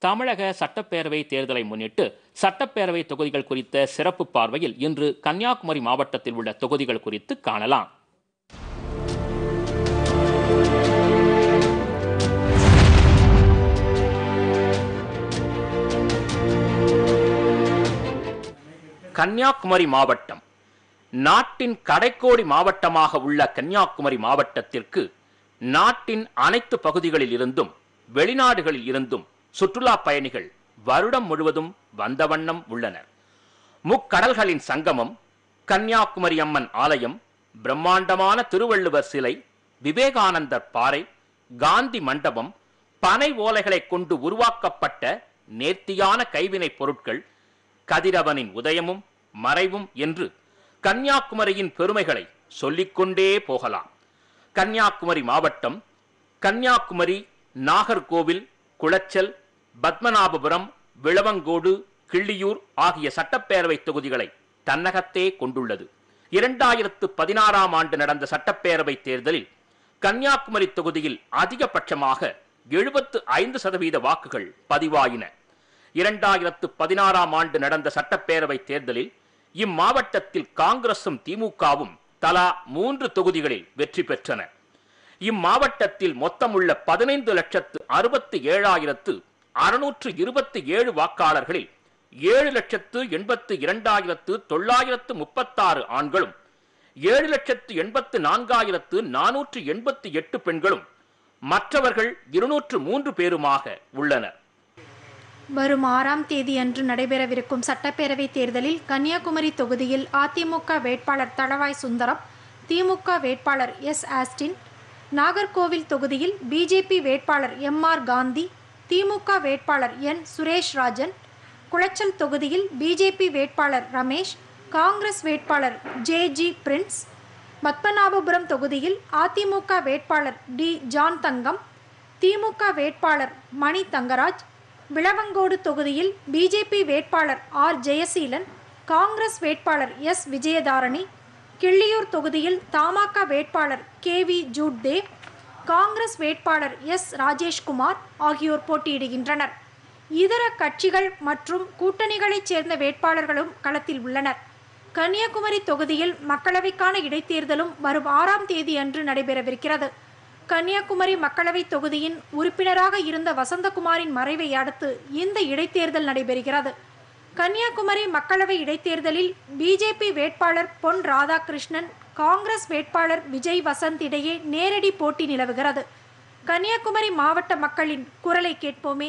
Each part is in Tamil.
தமிழக சட்டப்பேரவை தேர்தலை முன்னிட்டு சட்டப்பேரவை தொகுதிகள் குறித்த சிறப்பு பார்வையில் இன்று கன்னியாகுமரி மாவட்டத்தில் உள்ள தொகுதிகள் குறித்து காணலாம் கன்னியாகுமரி மாவட்டம் நாட்டின் கடைக்கோடி மாவட்டமாக உள்ள கன்னியாகுமரி மாவட்டத்திற்கு நாட்டின் அனைத்து பகுதிகளில் இருந்தும் வெளிநாடுகளில் இருந்தும் சுற்றுலா பயணிகள் வருடம் முழுவதும் வந்த வண்ணம் உள்ளனர் முக்கடல்களின் சங்கமம் கன்னியாகுமரி அம்மன் ஆலயம் பிரம்மாண்டமான திருவள்ளுவர் சிலை விவேகானந்தர் பாறை காந்தி மண்டபம் பனை ஓலைகளை கொண்டு உருவாக்கப்பட்ட நேர்த்தியான கைவினைப் பொருட்கள் கதிரவனின் உதயமும் மறைவும் என்று கன்னியாகுமரியின் பெருமைகளை சொல்லிக்கொண்டே போகலாம் கன்னியாகுமரி மாவட்டம் கன்னியாகுமரி நாகர்கோவில் குளச்சல் பத்மநாபபுரம் விளவங்கோடு கிள்ளியூர் ஆகிய சட்டப்பேரவை தொகுதிகளை தன்னகத்தே கொண்டுள்ளது இரண்டாயிரத்து பதினாறாம் ஆண்டு நடந்த சட்டப்பேரவை தேர்தலில் கன்னியாகுமரி தொகுதியில் அதிகபட்சமாக எழுபத்து ஐந்து சதவீத வாக்குகள் பதிவாயின இரண்டாயிரத்து பதினாறாம் ஆண்டு நடந்த சட்டப்பேரவை தேர்தலில் இம்மாவட்டத்தில் காங்கிரசும் திமுகவும் தலா மூன்று தொகுதிகளில் வெற்றி பெற்றன இம்மாவட்டத்தில் மொத்தமுள்ள பதினைந்து லட்சத்து அறுபத்தி ஏழாயிரத்து அறுநூற்று இருபத்தி ஏழு வாக்காளர்களில் ஏழு லட்சத்து எண்பத்து இரண்டாயிரத்து தொள்ளாயிரத்து முப்பத்தாறு ஆண்களும் ஏழு லட்சத்து எண்பத்து நான்காயிரத்து நானூற்று எண்பத்தி எட்டு பெண்களும் மற்றவர்கள் இருநூற்று மூன்று பேருமாக உள்ளனர் வரும் ஆறாம் தேதியன்று நடைபெறவிருக்கும் சட்டப்பேரவை தேர்தலில் கன்னியாகுமரி தொகுதியில் அதிமுக வேட்பாளர் தளவாய் சுந்தரம் திமுக வேட்பாளர் எஸ் ஆஸ்டின் நாகர்கோவில் தொகுதியில் பிஜேபி வேட்பாளர் எம் ஆர் காந்தி திமுக வேட்பாளர் என் சுரேஷ் ராஜன் குளச்சல் தொகுதியில் பிஜேபி வேட்பாளர் ரமேஷ் காங்கிரஸ் வேட்பாளர் ஜே ஜி பிரின்ஸ் பத்மநாபபுரம் தொகுதியில் அதிமுக வேட்பாளர் டி ஜான் தங்கம் திமுக வேட்பாளர் மணி தங்கராஜ் விளவங்கோடு தொகுதியில் பிஜேபி வேட்பாளர் ஆர் ஜெயசீலன் காங்கிரஸ் வேட்பாளர் எஸ் விஜயதாரணி கிள்ளியூர் தொகுதியில் தமாக வேட்பாளர் K V Jude Dev Congress வேட்பாளர் எஸ் ராஜேஷ்குமார் ஆகியோர் போட்டியிடுகின்றனர் இதர கட்சிகள் மற்றும் கூட்டணிகளைச் சேர்ந்த வேட்பாளர்களும் களத்தில் உள்ளனர் கன்னியாகுமரி தொகுதியில் மக்களவைக்கான இடைத்தேர்தலும் வரும் ஆறாம் தேதி அன்று நடைபெறவிருக்கிறது கன்னியாகுமரி மக்களவை தொகுதியின் உறுப்பினராக இருந்த வசந்தகுமாரின் மறைவை அடுத்து இந்த இடைத்தேர்தல் நடைபெறுகிறது கன்னியாகுமரி மக்களவை இடைத்தேர்தலில் பிஜேபி வேட்பாளர் பொன் ராதாகிருஷ்ணன் காங்கிரஸ் வேட்பாளர் விஜய் வசந்த் இடையே நேரடி போட்டி நிலவுகிறது கன்னியாகுமரி மாவட்ட மக்களின் குரலை கேட்போமே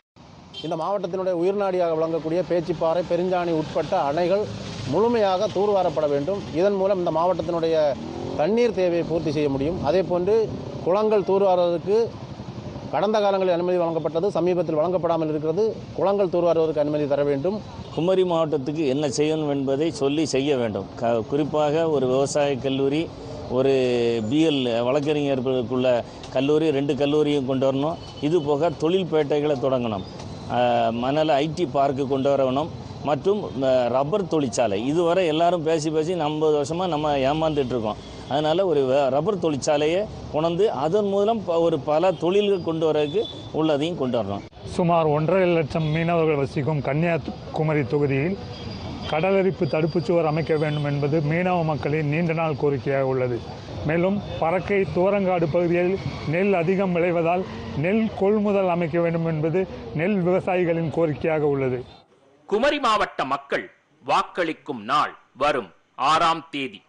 இந்த மாவட்டத்தினுடைய உயிர்நாடியாக விளங்கக்கூடிய பேச்சிப்பாறை பெருஞ்சாணி உட்பட்ட அணைகள் முழுமையாக தூர்வாரப்பட வேண்டும் இதன் மூலம் இந்த மாவட்டத்தினுடைய தண்ணீர் தேவையை பூர்த்தி செய்ய முடியும் அதே போன்று குளங்கள் தூர்வாருவதற்கு கடந்த காலங்களில் அனுமதி வழங்கப்பட்டது சமீபத்தில் வழங்கப்படாமல் இருக்கிறது குளங்கள் தூர்வாருவதற்கு அனுமதி தர வேண்டும் குமரி மாவட்டத்துக்கு என்ன செய்யணும் என்பதை சொல்லி செய்ய வேண்டும் க குறிப்பாக ஒரு விவசாய கல்லூரி ஒரு பிஎல் வழக்கறிஞர்களுக்குள்ள கல்லூரி ரெண்டு கல்லூரியும் கொண்டு வரணும் இது போக தொழில்பேட்டைகளை தொடங்கணும் அஹ், மணல் ஐடி பார்க்கு கொண்டு வரணும் மற்றும் அஹ், ரப்பர் தொழிற்சாலை இதுவரை எல்லாரும் பேசி பேசி ஐம்பது வருஷமாக நம்ம ஏமாந்துட்டு இருக்கோம் அதனால் ஒரு வ- ரப்பர் தொழிற்சாலையை உணர்ந்து அதன் மூலம் ப- ஒரு பல தொழில்கள் கொண்டு வரதுக்கு உள்ளதையும் கொண்டு வரணும் சுமார் ஒன்றரை லட்சம் மீனவர்கள் வசிக்கும் கன்னியாகுமரி தொகுதியில் கடலரிப்பு தடுப்புச் சுவர் அமைக்க வேண்டும் என்பது மீனவ மக்களின் நீண்ட நாள் கோரிக்கையாக உள்ளது மேலும் பறக்கை தூரங்காடு பகுதியில் நெல் அதிகம் விளைவதால் நெல் கொள்முதல் அமைக்க வேண்டும் என்பது நெல் விவசாயிகளின் கோரிக்கையாக உள்ளது குமரி மாவட்ட மக்கள் வாக்களிக்கும் நாள் வரும் ஆறாம் தேதி